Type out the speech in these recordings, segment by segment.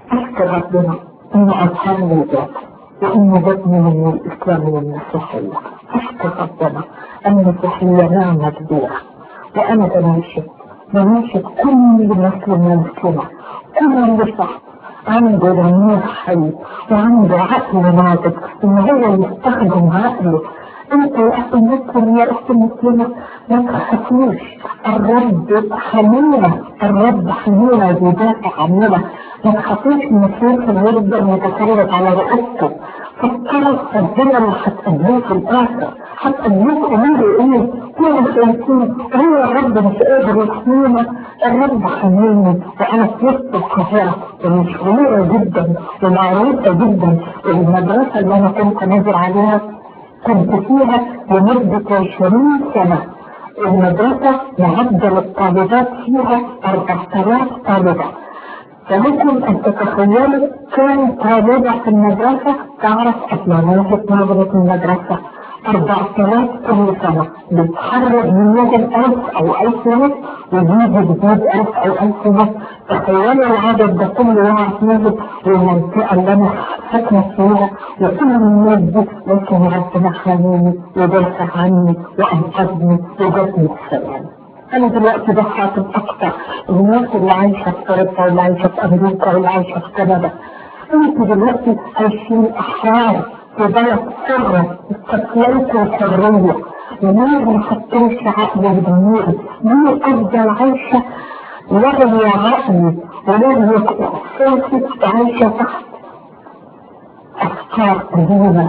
أشكر ربنا إنه أظهرني ذات وإنه بدني من الإسلام والمسيحية أشكر ربنا المسيحية نعمة كبيرة وأنا بناشد بناشد كل مسلم ومسلمة كل شخص عنده ضمير حي وعنده عقل ناضج إن هو يستخدم عقله انت يا اخي المسلم يا اختي المسلمة ما تخافوش الرب حمينا الرب حمينا بيدافع عننا ما تخافوش ان الشيخ يقدر يتسلط على رؤوسكم فكروا ربنا اللي هتقدموه في الاخر هتقدموه امور ايه كل شيء هو الرب مش قادر يحمينا الرب حميني وانا في وسط القاهره ومشهوره جدا ومعروفه جدا المدرسه اللي انا كنت نازل عليها كنت فيها لمدة 20 سنة المدرسة معدل الطالبات فيها 4000 طالبة فممكن أن تتخيلوا كم طالبة في المدرسة تعرف أسماء نظرة المدرسة 4000 كل سنة بتخرج منهم 1000 أو 1000 ونص ويجيب جديد 1000 أو 1000 ونص تخيلوا العدد ده كله يعرف نازل والمنطقة اللي أنا ساكنة فيها وكل الناس دي لكن ربنا حاميني ودافع عني وأنقذني وجاتني السلام أنا دلوقتي بخاطب أكتر الناس اللي عايشة في أوروبا واللي عايشة في أمريكا واللي عايشة في كندا أنتوا دلوقتي عايشين أحرار في بلد حرة استقلالكم الحرية وما بنحطوش عقل وضميري دي أفضل عايشة وهي عقلي وهي إحساسي عايشة تحت أفكار قديمة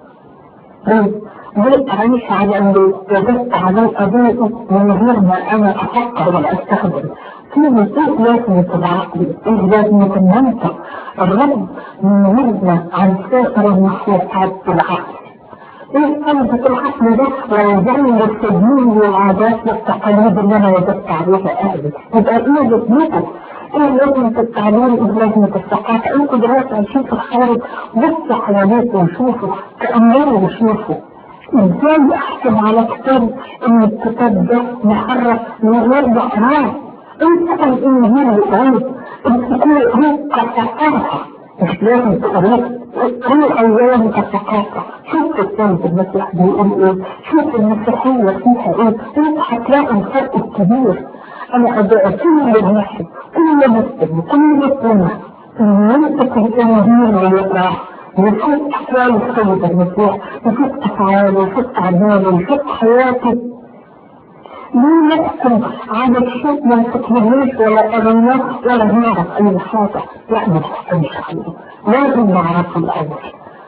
ليه أعيش على اللي وجدت عليه قضية من غير ما أنا أفكر ولا أستخدم في نصوص لازم تبقى عقلي إيه لازم يكون منطق الرب يميزنا عن سائر المخلوقات بالعقل ايه قلبة العقل ده ويزن التدين والعادات والتقاليد اللي انا وجدت عليها اهلي يبقى ايه لازمته ايه لازمة التعليم ايه لازمة الثقافة انتوا دلوقتي عايشين في الخارج بصوا حواليكم وشوفوا تأملوا وشوفوا ازاي احكم على كتاب ان الكتاب ده محرف من غير بقرار انت الانجيل الغيب انت تكون غيب كثقافة مش لازم تقرأ كل ايام كثقافة شوف الثالث المسيح بيقول ايه شوف المسيحية فيها ايه انت هتلاقي الفرق الكبير انا ادعو كل واحد كل مسلم كل مسلمة يمسك الانجيل ويقرأ ويشوف احوال السيد المسيح ويشوف افعاله ويشوف اعماله ويشوف حياته لا نحكم على الشيء ما تكملوش ولا قريناه ولا نعرف اي حاجة لا ما نحكمش عليه لازم نعرفه الاول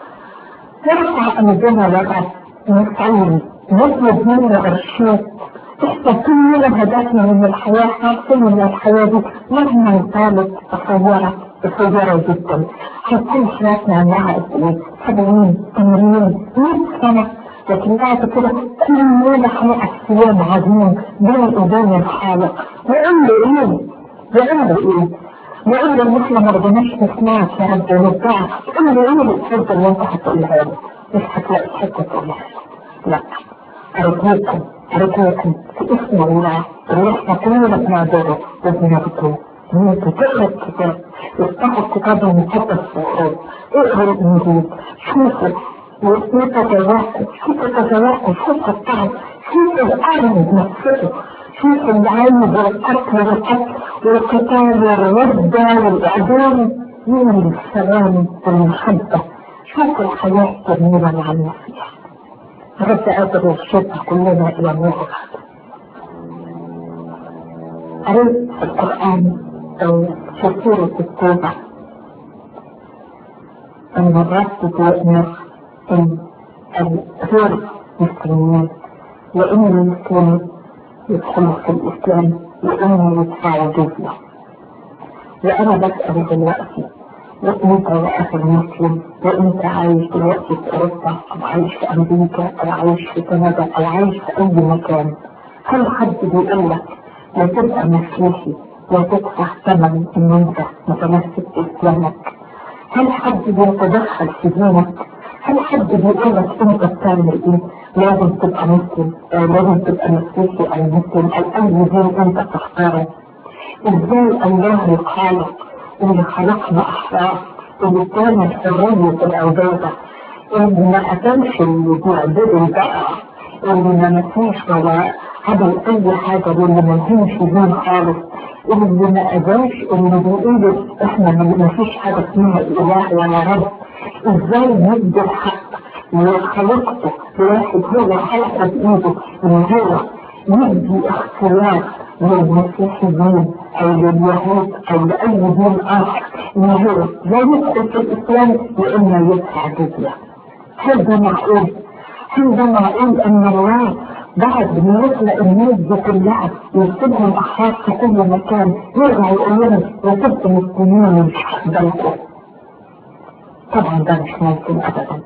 نرفع ايدينا لغا نستعين نطلب منا ارشاد احنا كلنا هدفنا من الحياة حاصل من الحياة دي مهما كانت قصيرة قصيرة جدا هتكون حياتنا معها قد ايه؟ 70 80 100 سنة لكن بعد كده كلنا هنقف في يوم عظيم بين ايدين الخالق نقول له ايه؟ نقول له ايه؟ نقول له ان احنا ما رضيناش نسمعك يا رب ونرجعك نقول له ايه الحجه اللي انت هتقولها له؟ مش هتلاقي حجه تقولها لا ارجوكم ارجوكم في اسم الله اللي احنا كلنا بنعبده وبنعبده انتوا تقرا الكتاب افتحوا الكتاب المقدس في الارض اقروا الانجيل شوفوا وتتذكر شوف تتذكر شوف الطعم شوف الأعلم نفسه شوف العلم والقتل والقتل والقتال والردة والإعدام من السلام والمحبة شوف الحياة جميلة مع المسيح رب قادر يرشدنا كلنا إلى نور قريت في القرآن أو في سورة التوبة أن الرب بيأمر ان غير مسلمين وان المسلمين يدخلوا في الاسلام وان يدفعوا جزية وانا بسأل دلوقتي وانت يا اخي المسلم وانت عايش دلوقتي في اوروبا او عايش في امريكا او عايش في كندا او عايش في اي مكان هل حد بيقول لك لا تبقى مسيحي لا تدفع ثمن ان انت متمسك باسلامك هل حد بيتدخل في دينك هل حد بيقول لك انت بتعمل ايه؟ لازم تبقى مسلم او لازم تبقى مسيحي او مسلم او اي دين انت تختاره ازاي الله يخالق اللي خلقنا أحرار اللي كانت حرية العبادة اللي ما أكلش اللي بيعبدوا بقى اللي ما نسيش ولا عمل أي حاجة واللي ما يهمش دين خالص اللي ما أذاش اللي بيقولوا إحنا ما فيش حاجة اسمها إله ولا رب إزاي ندي الحق وخلقته واحد هو خلق بإيده إن هو يدي اختيار للمسيحيين او لليهود او لاي دين اخر ان هو لا يدخل في الاسلام واما يدفع جزيه هذا معقول هذا معقول ان الله بعد ما يخلق الناس دي كلها يسيبهم احرار في كل مكان يرجع يقول لهم وكنتم مسلمين مش هقبلكم طبعا ده مش ممكن ابدا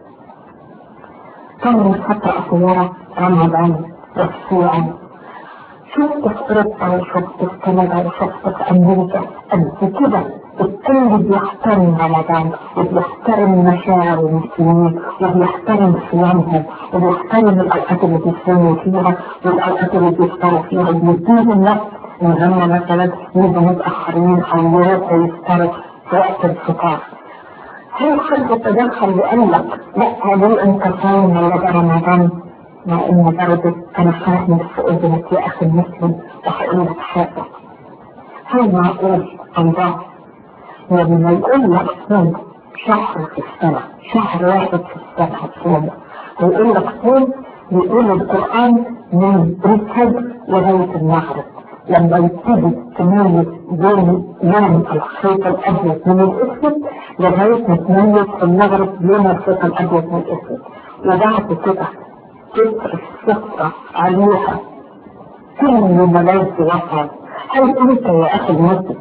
كان فترة صغيرة رمضان والصيام شفت في اوروبا وشفت في كندا وشفت في امريكا قد كده الكل بيحترم رمضان وبيحترم مشاعر المسلمين وبيحترم صيامهم وبيحترم الاوقات اللي بيصوموا فيها والاوقات اللي بيفطروا فيها وبيديهم نفس ان هم مثلا يجوا متاخرين او يروحوا يفطروا في وقت الفطار هل حد تدخل وقال لك لا ليه انت صايم ولا ده رمضان مع ان برضه انا فاهم في اذنك يا اخي المسلم وهقول لك حاجه هل معقول الله لما يقول لك صوم شهر في السنه شهر واحد في السنه هتصومه ويقول لك صوم يقول القران من الفجر لغايه المغرب لما يبتدي تميز بين يوم الخيط الابيض من الاسود لغايه ما تميز في المغرب يوم الخيط الابيض من الاسود وبعد كده تسر الصفرة عليها كل ملاذ وصل هل انت يا اخي المسلم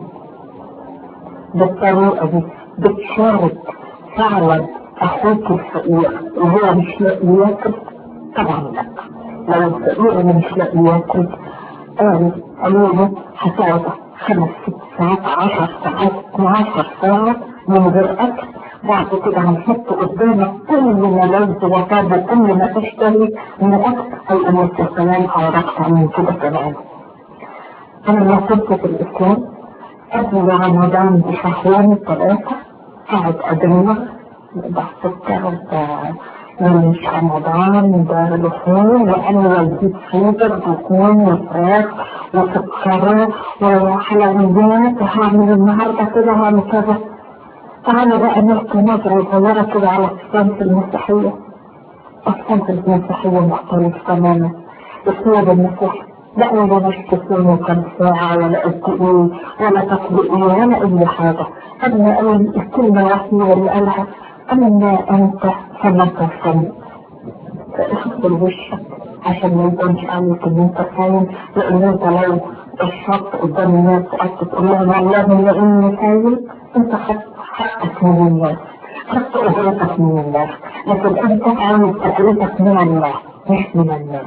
بالطريقة دي بتشارك فعلا اخوك الفقير وهو مش لاقي ياكل طبعا لا لو الفقير اللي مش لاقي ياكل قال قالوا له هتقعد خمس ست ساعات عشر ساعات 12 ساعة من غير اكل بعد كده هنحط قدامك كل ملاذ وطاب وكل ما تشتهي من اكل او ان السلام او رقع من كده كمان انا لما كنت في الاسلام قبل رمضان بشهرين ثلاثة قاعد ادمغ ده سكر ده مش رمضان ده لحوم وانا والديك فيبر بيكون وفراخ وسكرات وحلويات وهعمل النهارده كده هعمل كذا تعالى بقى نلقي نظرة صغيرة كده على الصنف المسيحية الصنف المسيحية مختلف تماما أسلوب المسيح لا ولا مش تصوموا كم ساعة ولا قد إيه ولا تقضي إيه ولا أي حاجة أنا أقول الكلمة الوحيدة اللي قالها أما أنت فما تصوم فاغسل وشك عشان ما يبانش عليك إن أنت صايم لأن أنت لو الشط قدام الناس وقعدت تقول لهم والله لأني صايم أنت خدت حقك من الناس خدت أجرتك من الناس لكن أنت عاوز أجرتك من الله مش من الناس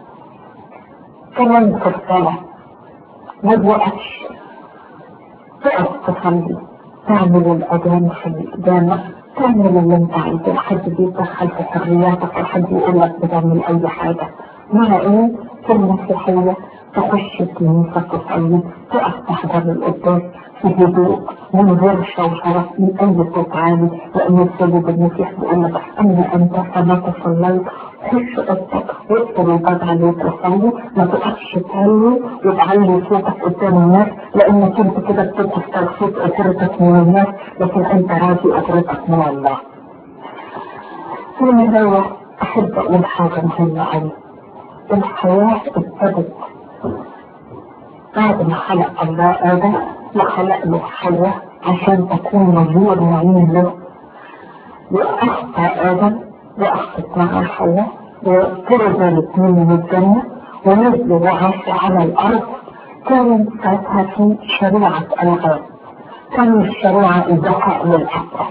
كمان في الصلاة ما توقفش تقف تصلي تعمل الأذان في قدامك تعمل اللي انت عايزه حد بيتدخل في حرياتك وحد يقول لك بتعمل أي حاجة مع إيه في المسيحية تخش كنيسة تصلي تقف تحضر القداس في هدوء من غير شوشرة من أي صوت عالي لأن السيد المسيح بيقول لك أما أنت فما تصليت خش أوضتك واقفل الباب عليك وصلي ما تقفش تعلي وتعلي صوتك قدام الناس لأنك أنت كده بتكسر صوت أسرتك من الناس لكن أنت راضي أسرتك من الله. من هو أحب أقول حاجة مهمة أوي الحياة ابتدت بعد ما خلق الله آدم وخلق له حواء عشان تكون نظير معين له وأخطى آدم وأخطت معه حواء وطرد الاثنين من الجنة ونزلوا وعاشوا على الأرض كان ساعتها في شريعة الغاب كان الشريعة الذكاء للأسرة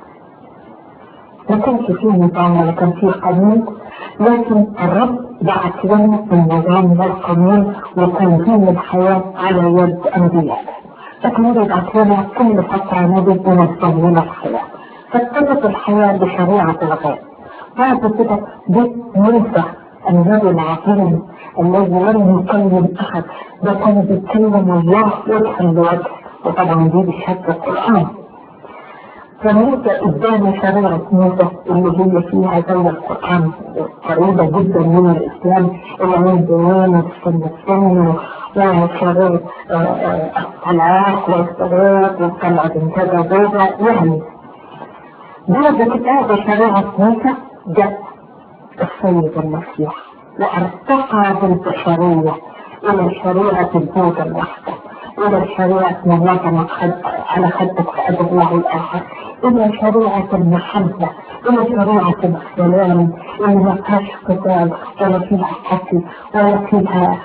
ما كانش فيه نظام ولا كان فيه قانون لكن الرب بعث لنا النظام والقانون وتنظيم الحياة على يد أنبياء لكن هو يبعث لنا كل فترة نبي ينظم لنا الحياة فابتدت الحياة بشريعة الغيب بعد كده جه موسى النبي العظيم الذي لم يكلم أحد ده كان بيتكلم الله وجها لوجه وطبعا دي بشهادة القرآن فموسى قدام شريعة موسى اللي هي فيها زي القرآن قريبة جدا من الإسلام العين ديان والسن السن وشريعة الطلاق والصلاة والطلعة بنتها بيضة يعني بعد كتاب شريعة موسى جاء السيد المسيح وارتقى بالبشرية إلى شريعة الزوجة الواحدة إلى شريعة من وطن على خدك فأدب الله الآخر إلى شريعة المحبة إلى شريعة السلام اللي ما فيهاش قتال ولا فيها قتل ولا فيها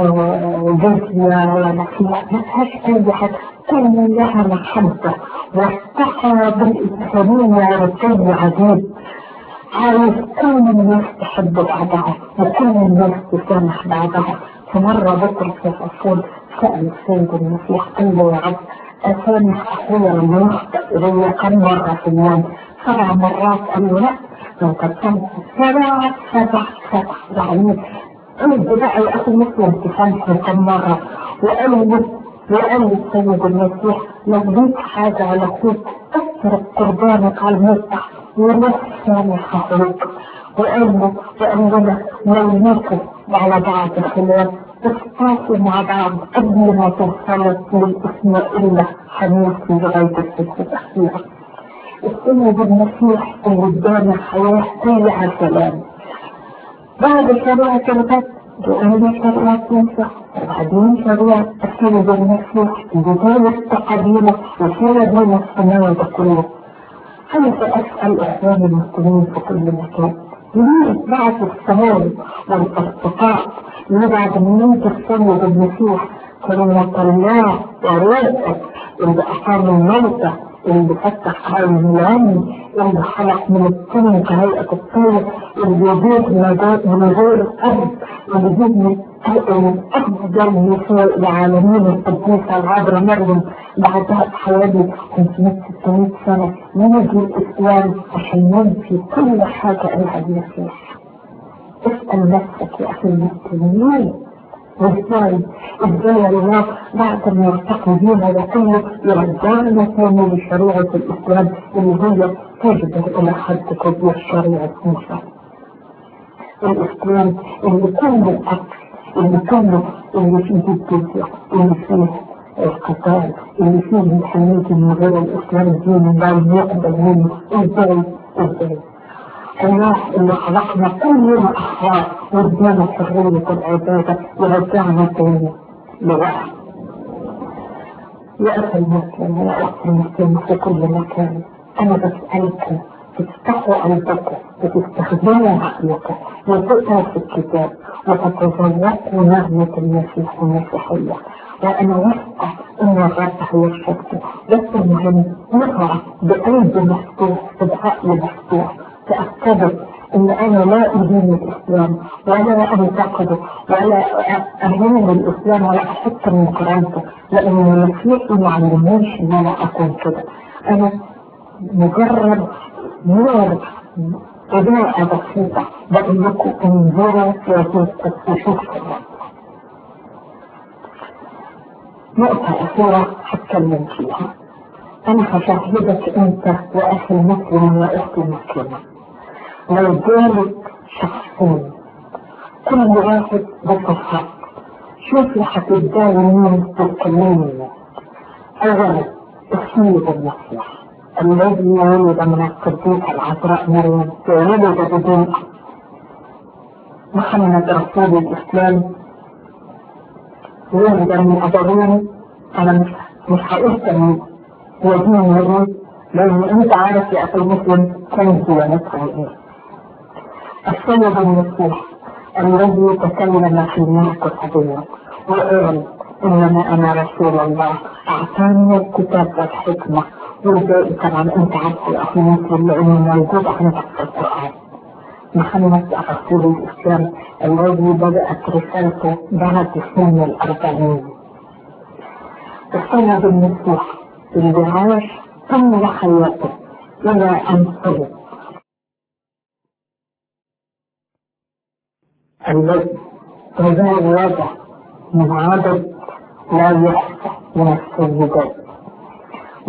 جزية ولا فيها ما فيهاش أي حاجة كلها محبة وارتقى بالإنسانية ركب عجيب عايز كل الناس تحب بعضها وكل الناس تسامح بعضها فمرة بطرس الرسول سأل السيد المسيح قال له يا رب أسامح أخويا لما يخطئ إلي كم مرة في اليوم سبع مرات قال له لا لو كنت سبع سبع سبع يعني قلت بقى يا أخي مسلم تسامحه كم مرة وقال له وقال السيد المسيح لو ليك حاجة على أخوك أكثر قربانك على المسرح ونفس سامح أخوك وقال له وقال لنا لو ناكل على بعض الخلاف تتواصلوا مع بعض قبل ما توصلوا للاسم إلا حميتي لغاية السجن الأخيرة السنة بالمسيح اللي قدام الحياة فيها سلام بعد شريعة كلمات وأنا شريعة موسى وبعدين شريعة السنة بالمسيح بداية تقديمه وسيرة بين السماء ده كله أنا سأسأل إخواني المسلمين في كل مكان ليه بعد السلام والارتقاء بعد موت السيد المسيح كلمة الله ورزقه اللي أقام الموتى اللي فتح عين العلم اللي خلق من الطين كهيئة الطير اللي يجيب من غير الأرض اللي يجيب من أفضل نساء العالمين القديسة العذراء مريم بعدها بحوالي 500 600 سنة يجي الإسلام عشان ينفي كل حاجة قالها المسيح اسأل نفسك يا أخي المسلمين وازاي ازاي الله بعد ما يرتقي بينا وكله يرجعنا تاني لشريعة الإسلام اللي هي تجد إلى حد كبير شريعة موسى الإسلام اللي كله الأكل اللي كله اللي فيه الجزية اللي فيه القتال اللي فيه حماية من غير الإسلام دين لا يقبل منه ازاي ازاي الله اللي خلقنا كلنا أحرار وادانا حرية العبادة ورجعنا تاني لوحد يا أخي المسلم يا أخي المسلم في كل مكان أنا بسألكم تفتحوا قلبكم وتستخدموا عقلكم وتقرأوا في الكتاب وتتذوقوا نغمة المسيح والمسيحية وأنا واثقة إن الرب هيرشدكم بس المهم نقرأ بقلب مفتوح وبعقل مفتوح تأكدوا إن أنا لا أدين الإسلام ولا أنتقده ولا أهين الإسلام ولا أحط من كرامته لأن المسيح ما علمنيش إن أنا أكون كده أنا مجرد نور إضاءة بسيطة بقول لكم انظروا وشوفوا نقطة أخيرة هتكلم فيها أنا هشهدك أنت وأخي المسلم وأختي المسلمة لو جالك شخصين كل واحد بصفة شوفي هتتداوي مين تتكلمي أولا السيد المسيح الذي ولد من القديسة العذراء مريم ولد بدون محمد رسول الإسلام ولد من أبوين أنا مش مش هقول تمييز هو دين مريم لأن أنت عارف يا أخي المسلم كم ديانتها إيه السيد المسيح الذي تكلم في الملك الحضور وقال إنما أنا رسول الله أعطاني الكتاب والحكمة والباقي طبعا أنت عارف يا أخي مسلم لأنه موجود عندك في القرآن محمد رسول الإسلام الذي بدأت رسالته بعد سن الأربعين السيد المسيح اللي عاش كل حياته إلى أن صلب الذي تزاوج من عدد لا يحصى من السيدات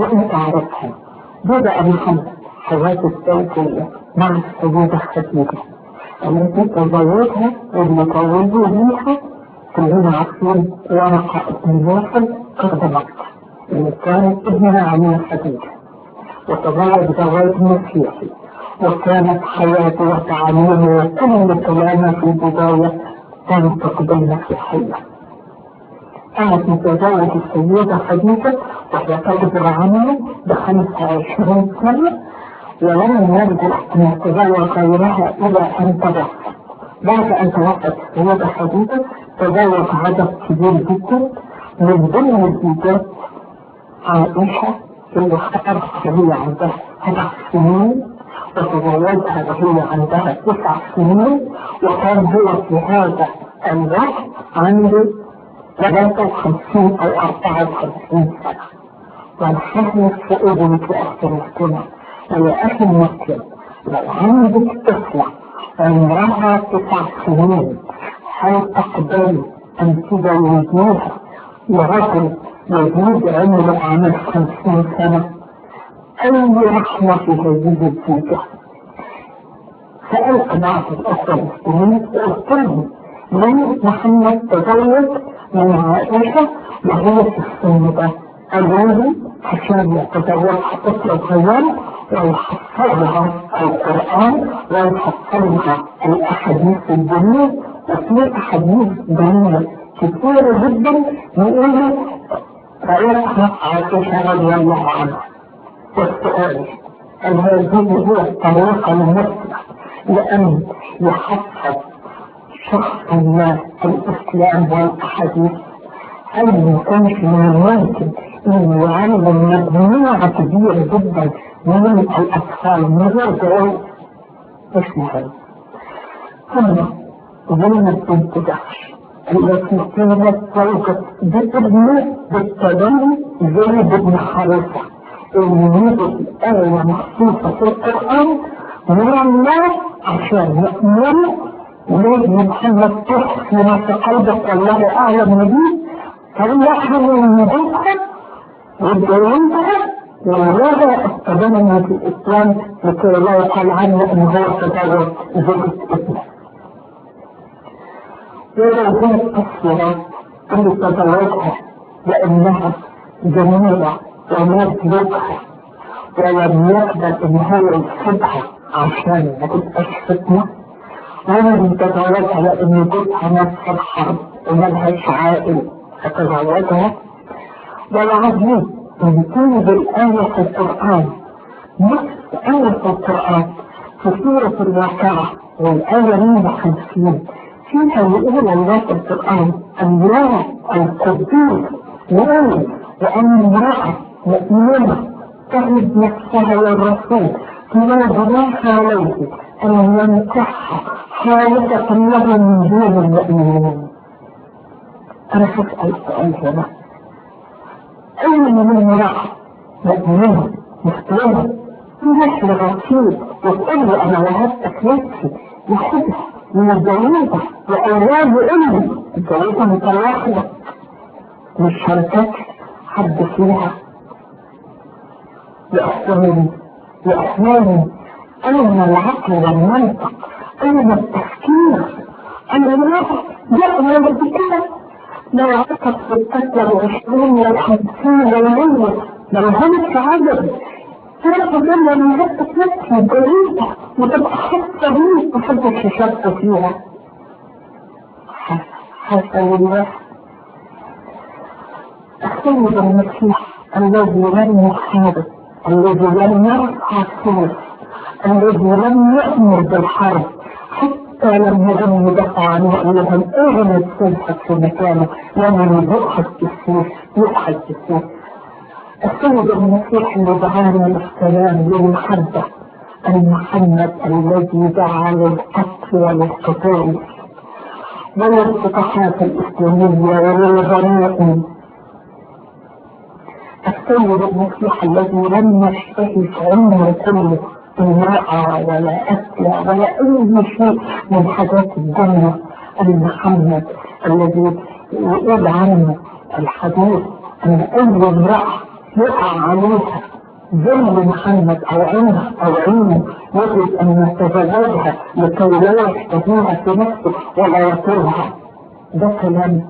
وانت عارفها بدأ محمد حياة الزوجية مع السيدة خديجة التي تزوجها وبيتزوجوا بيها كلنا عارفين ورقة ابن نوفل قرب مكة اللي كانت ابنها عليه خديجة وتزوج زواج مسيحي وكانت حياته وتعليمه وكل كلامه في البداية كان تقبل مسيحية كانت متزوج السيدة خديجة وهي تكبر عنه بخمسة وعشرين سنة ولم يرجع أن يتزوج غيرها إلى أن توفت بعد أن توفت السيدة خديجة تزوج عدد كبير جدا من ضمن الزوجات عائشة اللي اختارت وهي عندها سبع سنين وتزوجها وهي عندها تسع سنين وكان هو في هذا الوقت عنده 53 أو 54 سنة والحزن في أذنك أختلفتنا يا أخي المسلم لو عندك طفلة عمرها تسع سنين هل تقبل أن تزوجيها لرجل يزيد عمره عن خمسين سنة أي رحمة في هذه الزوجة سألت بعض الأخوة المسلمين وقلت لهم من محمد تزوج من عائشة وهي في السن ده قالوا عشان يتزوجها طفلة صغيرة ويحفظها القرآن ويحفظها الأحاديث الجميلة وفي أحاديث جميلة كثيرة جدا يقولوا رأيتها عائشة رضي الله عنها والسؤال هل هذه هي الطريقة المثلى لأن يحفظ شخص ما الإسلام والأحاديث هل ما كانش من الممكن أن يعلم مجموعة كبيرة جدا من الأطفال من غير جواز مش مهم ثم زينب بنت جحش التي كانت زوجة بابن بالتبني زيد بن حارثة اللي نزل آية مخصوصة في القرآن من الله عشان يأمر ولاد محمد تحكي ما في قلبك الله أعلم به فليحمل من بيتها واتجوزها ولماذا التبني في الإسلام لكي لا يقال عنه أن هو تزوج زوجة ابنه ولا كانت الصورة اللي تزوجها لأنها جميلة ومات لبها ولم يقبل إن هو يسيبها عشان ما تبقاش فتنة ولم تتزوجها لأن جوزها مات في الحرب وملهاش عائل فتزوجها والعجيب إن تنزل الآية في القرآن نفس آية في القرآن في سورة الواقعة والآية 150 فيها يقول الله في القرآن الله القدوس يقول وأن امرأة مؤمنة تهد نفسها للرسول فلا جناح عليه أن ينكحها خالصة له من دون المؤمنين أنا أسأل سؤال هنا أي من امرأة مؤمنة مسلمة تروح للرسول وتقول له أنا وهبتك نفسي ياخدها من الجوازة وأولاد أمي الجوازة متواصلة مش شركات حد فيها يأخذني يأخذني أين العقل والمنطق أين التفكير أين الواحد يأمر بكده لو عقد في الفترة العشرين والخمسين والمية لو هنك عدد تاخد لما من نفسك نفسك بريئة وتبقى حاسة بيك محدش يشارك فيها حسن الله السيد المسيح الذي لم يحارب الذي لم يرفع السيف الذي لم يأمر بالحرب حتى لم يظن يدافع عنه أيضا اغنى السيف في مكانه لم يؤخذ بالسيف يؤخذ بالسيف السيد المسيح اللي دعانا للسلام للمحبة المحمد الذي دعا للقتل وللقتال وللفتحات الإسلامية وللغنائم السيد المسيح الذي لم يشتهي في عمره كله امرأة ولا أكل ولا أي شيء من حاجات الدنيا المحمد الذي يقول عنه الحديث أن أي امرأة يقع عليها ذل محمد او عينها او عينه يجب ان يتزوجها لكي لا يشتهيها في نفسه ولا يطلها ده كلام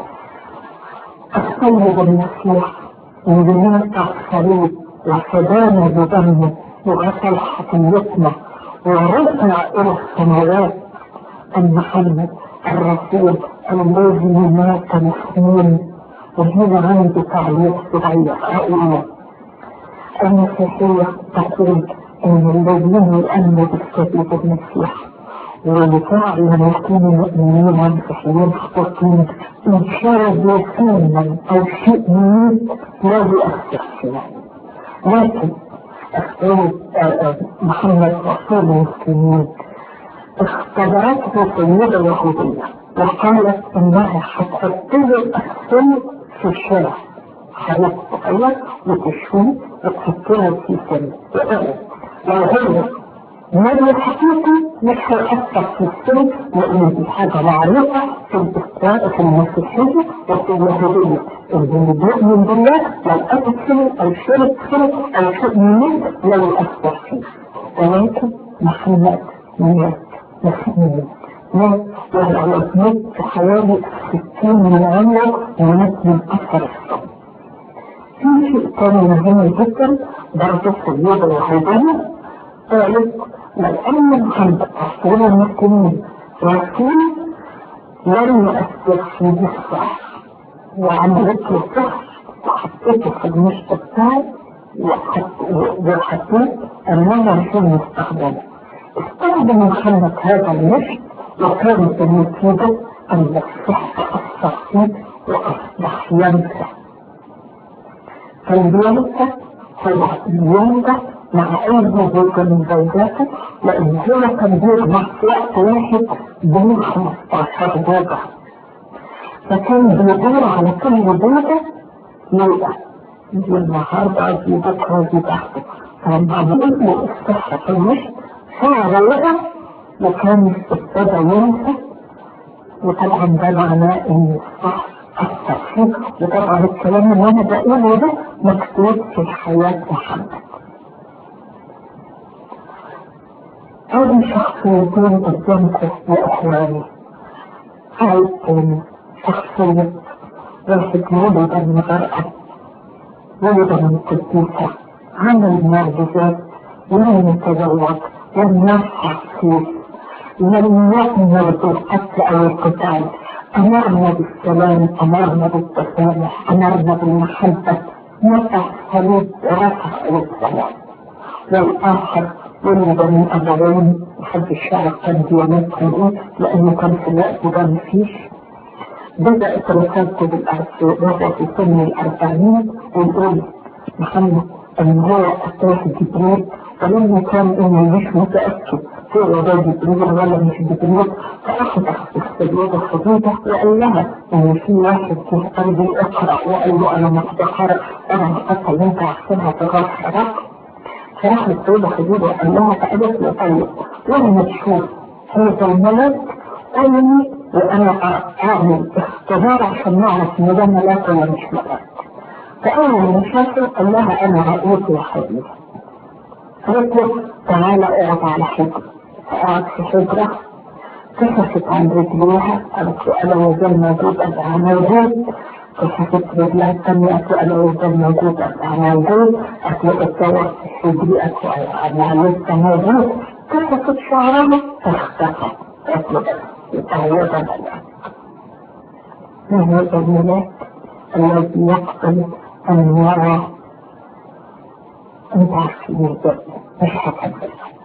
السيد المسيح انجليل الصليب وفدانا بدمه وغسل خطيتنا ورفع الى السماوات ان محمد الرسول الذي مات مسلم وهنا عندي تعليق صغير اقول المسيحية تقول ان الذين يؤمنوا بالسيد المسيح ولفعلا يكون المؤمنين مسيحيين حقيقيين ان شربوا سما او شيء ميت لا يؤثر فينا لكن السيد محمد رسول المسلمين اختبرته السيدة اليهودية وقالت انها هتحط له السم في الشارع حاجات صغيرة وتشوي وتحطها في سم لو هو نبي حقيقي مش هيأثر في السن لأن دي حاجة معروفة في الإسلام في المسيحية وفي اليهودية اللي بيؤمن بالله لو أكل سن أو شرب سن أو شيء من لا يؤثر فيه ولكن محمد مات مسلم مات وهو مات في حوالي 60 من عمره ومات من أثر الصوم في شيء تاني مهم جدا برضه في اليوم الوحيداني قالت لو أن محمد رسول المسلمين رسول لم يؤثر في جسده وعملت له سحر وحطيته في المشط بتاعي وحطيت أنها رسول مستخدمه استخدم محمد هذا المشط وكانت النتيجة أن السحر أثر فيه وأصبح ينسى فاليوم هو اليوم ده مع اي زوجة من زوجاته لان هو كان بيجمع في وقت واحد بين 15 زوجة فكان بيدور على كل زوجة يلقى دي النهاردة دي بكرة دي تحته فلما عملت له الصحة في المشط شعر وقع وكان ابتدى ينسى وطبعا ده معناه ان الصح أثر فيه وطبعا الكلام اللي انا بقوله ده مكتوب في حياة محمد هذه شخصيتين قدامكم يا اخواني هاي شخصية واحد ولد من غرقة ولد من قديسة عمل معجزات لم يتزوج لم يصحى فيه لم يأمر بالقتل او القتال امرنا بالسلام امرنا بالتسامح امرنا بالمحبة نفع صليب رفع السلام والاخر ولد من أبوين محدش يعرف كان ديانتهم إيه لأنه كان في الوقت ده مفيش بدأت رسالته بالأربعين في سن الأربعين ويقول محمد أن هو أتاه جبريل ولما كان إنه مش متأكد هو ده جبريل ولا مش جبريل فأخذ السيدة خديجة وقال لها إن في واحد في قلبي اقرأ وقال له أنا مفتخر أنا الحتة اللي أنت عارفينها في غرب حرق فراح السيدة خديجة وقال لها فقالت له طيب لما تشوف هذا الملك قال لي وأنا أعمل اختبار عشان نعرف إن ده ملاك ولا مش ملاك فأول ما شافه قال لها أنا رأيت يا حبيبي قالت له تعالى اقعد على حجر فقعد في حجرة كشفت عن رجليها قالت له أنا وزن موجود أبقى موجود كشفت رجلها الثانية أنا وزن موجود أبقى موجود أتلقى الدور في حجري أنا لسه موجود كشفت شعرها فاختفى أتلقى يبقى هو ده الملاك هذا الملاك الذي يقبل أن يرى أنت عارفين مش هتقبل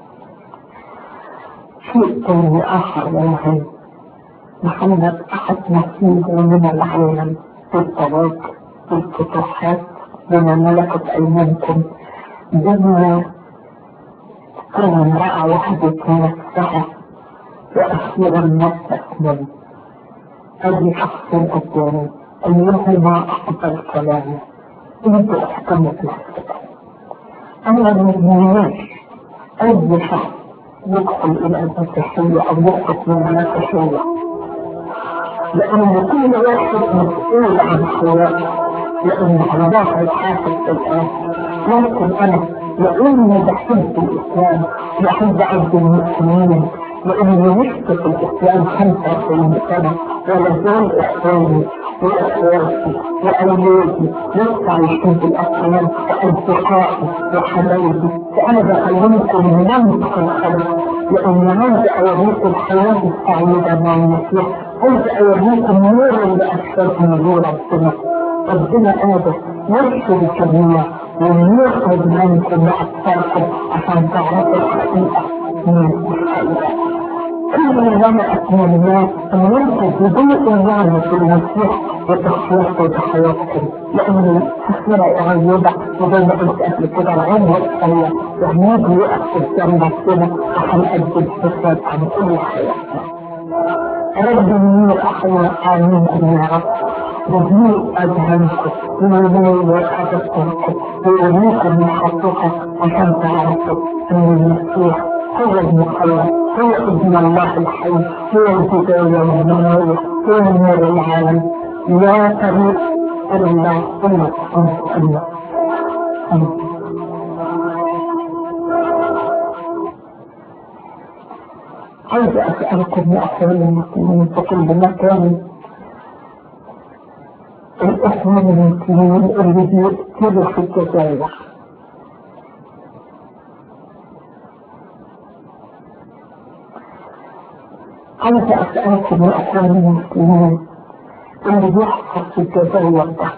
شيء تاني آخر مهم محمد أخذ نصيبه من العالم بالطلاق بالفتوحات بما ملكت أيمانكم بما كان امرأة وحدة نفسها وأخيرا نفسك من أبي شخص قدامي أيهما أقبل كلامه أنت أحكمت نفسك أنا ما يهمنيش أي شخص يدخل إلى المسيحية أو يخرج من المسيحية لأن كل واحد مسؤول عن حياته لأن على ظهر الحافظ الآن لكن أنا لأني بحب الإسلام بحب عبد المسلمين لأني عشت في الإسلام 25 سنة ولا زال إخواني وأخواتي وأولادي لسه عايشين في الأسلام وأصدقائي وحبايبي فأنا بكلمكم من منطق الخلق لأني عايز أوريكم الحياة السعيدة مع المسيح عايز أوريكم نور اللي أكثر من نور ربنا ربنا قادر يرشد الجميع وياخد منكم وأطفالكم عشان تعرفوا الحقيقة من الحقيقة كل لنا أتمنى أن ينقذ بدون يعني في المسيح وتخلصوا بحياتكم لأن تفسير قريبة وزي ما قلت قبل كده العمر القصير وهنيجي يقف قدام ربنا وهنقدم حساب عن كل حياتنا رب النور أحيا آمين يا رب وهي أذهانكم ويمين وأذكركم ويريكم محطوطة عشان تعرفوا أن المسيح هو المخلص هو ابن الله الحي هو الهداية والنور هو نور العالم لا طريق إلى الله إلا أنت الله أنت عايز أسألكم يا أخواني المسلمين في كل مكان الإخوان المسلمين اللي بيقتلوا في الجزائر عايز أسألكم يا أخواني المسلمين اللي بيحصل في الجزائر ده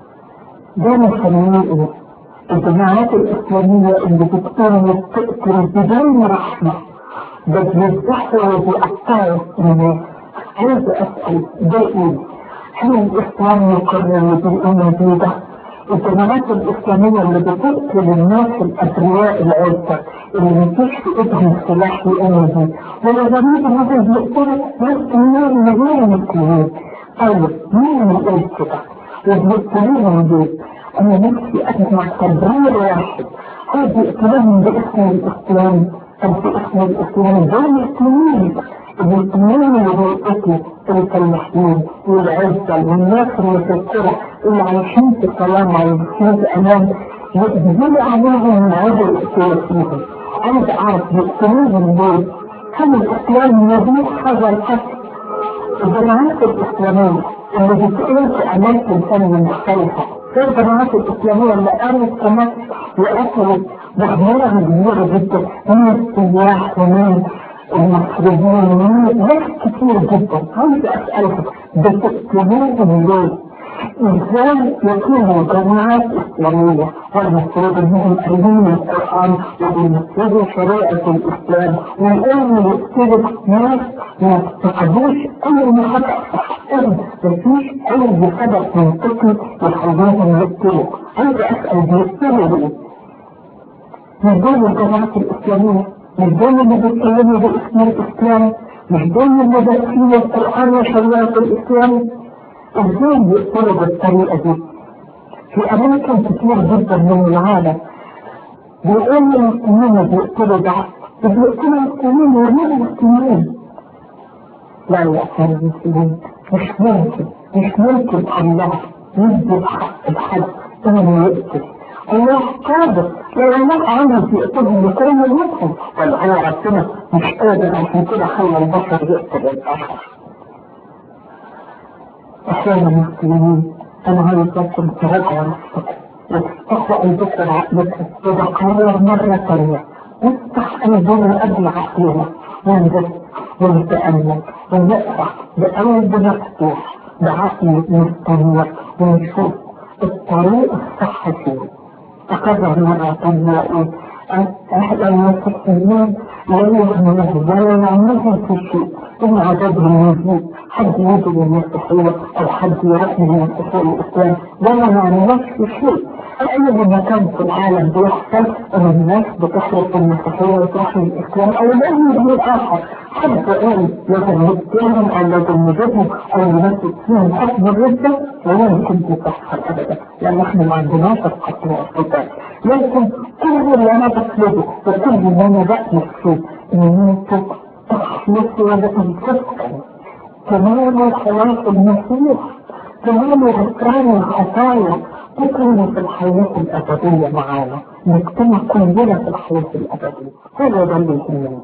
ده نسميه إيه؟ الجماعات الإسلامية اللي بتقوم وبتقتل بدون رحمة ده بيذبحوا وبيقطعوا الناس عايز أسأل ده إيه؟ هل الإسلام يقرر بالأمة دي ده؟ الجماعات الإسلامية اللي بتقتل الناس الأبرياء العزة اللي مفيش في إيدهم سلاح يقوموا بيه والغريب إنهم بيقتلوا ناس كتير من غير مسلمين طيب مين اللي يقول كده؟ وبيقتلوهم ليه؟ أنا نفسي أسمع تبرير واحد هو بيقتلوهم باسم الإسلام أو باسم الإسلام دول مسلمين المسلمين اللي بيقتلوا الفلاحين والعزة والناس اللي في القرى اللي عايشين في سلام وعايشين في أمان يقبلوا عليهم من عدل الإسلام فيهم عايز أعرف يقتلوهم ليه؟ هل الإسلام يبيح هذا القتل؟ الجماعات الإسلامية اللي بتقول في أماكن ثانية مختلفة في الجماعات الإسلامية اللي قامت في مصر وقتلت مجموعة كبيرة جدا من السياح ومن المصريين ومن ناس كتير جدا عايز أسألكم بتقتلوهم ليه؟ ازاي يكونوا جماعات اسلاميه والمفروض انهم قاريين القران وبينفذوا شريعه الاسلام ويقوموا يقتلوا ناس ما تاخدوش اي خطا في حقهم مفيش اي سبب منطقي يخليهم يقتلوا عايز اسال بيقتلوا ليه؟ مش دول الجماعات الاسلاميه مش دول اللي بيتكلموا باسم الاسلام مش دول اللي دارسين القران وشريعه الاسلام ازاي بيقتلوا بالطريقة دي في أماكن كتير جدا من العالم بيقولوا المسلمين بيقتلوا بعض بيقتلوا المسلمين وغير المسلمين لا يا أخوان المسلمين مش ممكن مش ممكن الله يدي الحق بحد إنه يقتل الله قادر لو الله عاوز يقتلهم لكل منهم ولا هو ربنا مش قادر عشان كده خلى البشر يقتل الآخر أحيانا المسلمين أنا عايزكم تراجعوا نفسكم وتفتحوا قلبكم وعقلكم وتقرر مرة ثانية نفتح قلبنا قبل عقلنا ونبص ونتأمل ونقرأ بقلب مفتوح بعقل مستنير ونشوف الطريق الصح فيه أكرر مرة ثانية أقول أهلا المسلمين لا يؤمنون ولا يعملون في شيء إن عذابهم يزيد حد يجي للمسيحية أو حد يروح من المسيحية الإسلام ولا يعملوش في شيء أي مكان في العالم بيحصل إن الناس بتخرج من المسيحية وتروح للإسلام أو لأي دين آخر حد قال لازم نقتلهم أو لازم نجيبهم أو نمسك فيهم حكم الردة ولا يمكن تحصل أبدا لأن إحنا ما عندناش القتل والقتال لكن كل اللي أنا بطلبه وكل اللي أنا بأمر فيه إن أنتم تخلصوا ولا تنفقوا كمان خلاص المسيح تنال غفران الخطايا تكون في الحياة الأبدية معانا نجتمع كلنا في الحياة الأبدية هذا ده اللي يهمني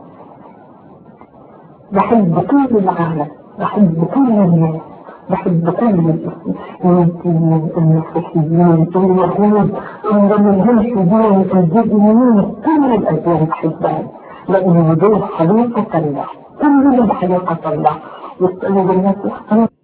بحب كل العالم بحب كل الناس بحب كل المسيحيين اليهود اللي ملهمش دين الجديين كل الأديان بحبها لأن دول حقيقة الله كلهم حقيقة الله والسيد المسيح